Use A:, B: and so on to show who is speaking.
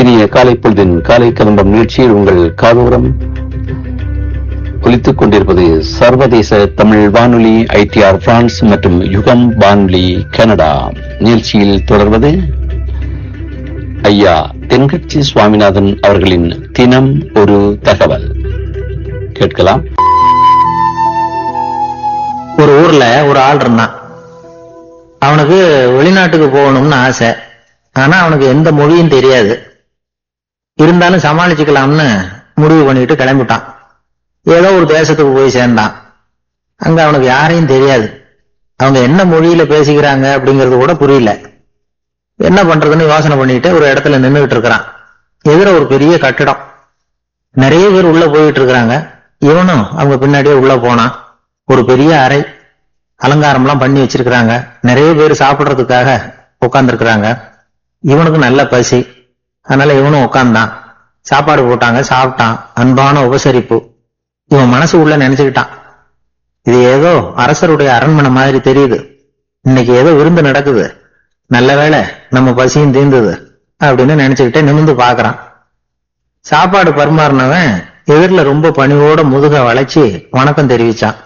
A: இனிய காலை பொழுதின் காலை கதம்பம் நிகழ்ச்சியில் உங்கள் காதோரம் ஒலித்துக் கொண்டிருப்பது சர்வதேச தமிழ் வானொலி ஐடிஆர் பிரான்ஸ் மற்றும் யுகம் வானொலி கனடா நிகழ்ச்சியில் தொடர்வது ஐயா தென்கட்சி சுவாமிநாதன் அவர்களின் தினம் ஒரு தகவல் கேட்கலாம்
B: ஒரு ஊர்ல ஒரு ஆள் இருந்தான் அவனுக்கு வெளிநாட்டுக்கு போகணும்னு ஆசை ஆனா அவனுக்கு எந்த மொழியும் தெரியாது இருந்தாலும் சமாளிச்சுக்கலாம்னு முடிவு பண்ணிட்டு கிளம்பிட்டான் ஏதோ ஒரு தேசத்துக்கு போய் சேர்ந்தான் அங்க அவனுக்கு யாரையும் தெரியாது அவங்க என்ன மொழியில பேசிக்கிறாங்க அப்படிங்கறது கூட புரியல என்ன பண்றதுன்னு யோசனை பண்ணிட்டு ஒரு இடத்துல நின்றுகிட்டு இருக்கிறான் எதிர ஒரு பெரிய கட்டிடம் நிறைய பேர் உள்ள போயிட்டு இருக்கிறாங்க இவனும் அவங்க பின்னாடியே உள்ள போனான் ஒரு பெரிய அறை அலங்காரம்லாம் பண்ணி வச்சிருக்கிறாங்க நிறைய பேர் சாப்பிடுறதுக்காக உட்கார்ந்துருக்கிறாங்க இவனுக்கு நல்ல பசி அதனால இவனும் உட்கார்ந்தான் சாப்பாடு போட்டாங்க சாப்பிட்டான் அன்பான உபசரிப்பு இவன் மனசு உள்ள நினைச்சுக்கிட்டான் இது ஏதோ அரசருடைய அரண்மனை மாதிரி தெரியுது இன்னைக்கு ஏதோ விருந்து நடக்குது நல்ல வேளை நம்ம பசியும் தீர்ந்தது அப்படின்னு நினைச்சுக்கிட்டே நிமிந்து பாக்குறான் சாப்பாடு பரிமாறினவன் எதிரில ரொம்ப பணிவோட முதுக வளைச்சு வணக்கம் தெரிவிச்சான்